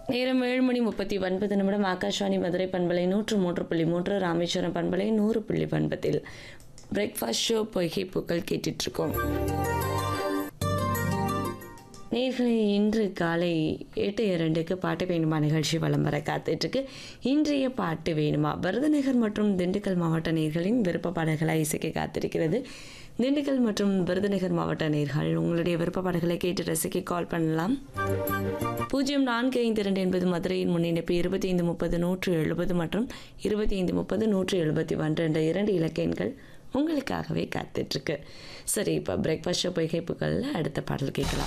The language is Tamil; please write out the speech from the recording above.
நேரம் ஏழு மணி முப்பத்தி ஒன்பது நிமிடம் ஆகாஷ்வாணி மதுரை பண்பலை நூற்று மூன்று புள்ளி மூன்று ராமேஸ்வரம் பண்பலை நூறு புள்ளி ஒன்பதில் பிரேக்ஃபாஸ்ட் ஷோ பொய்கை பூக்கள் கேட்டுட்ருக்கோம் நேர்களை இன்று காலை எட்டு இரண்டுக்கு பாட்டு வேணுமா நிகழ்ச்சி வலம் வர காத்துட்ருக்கு இன்றைய பாட்டு வேணுமா விருதுநகர் மற்றும் திண்டுக்கல் மாவட்ட நேர்களின் விருப்ப பாடல்களாக இசைக்க காத்திருக்கிறது திண்டுக்கல் மற்றும் விருதுநகர் மாவட்ட நேர்கள் உங்களுடைய விருப்ப பாடல்களை கேட்டு ரசிக்க கால் பண்ணலாம் பூஜ்ஜியம் நான்கு ஐந்து இரண்டு என்பது மதுரையின் முன்னிணைப்பு இருபத்தி ஐந்து முப்பது நூற்று எழுபது மற்றும் இருபத்தி ஐந்து முப்பது நூற்று எழுபத்தி ஒன்று என்ற இரண்டு இலக்க எண்கள் உங்களுக்காகவே காத்துட்ருக்கு சரி இப்போ பிரேக்ஃபாஸ்ட் ஷோ பொய்கைப்புகளில் அடுத்த பாடல் கேட்கலாம்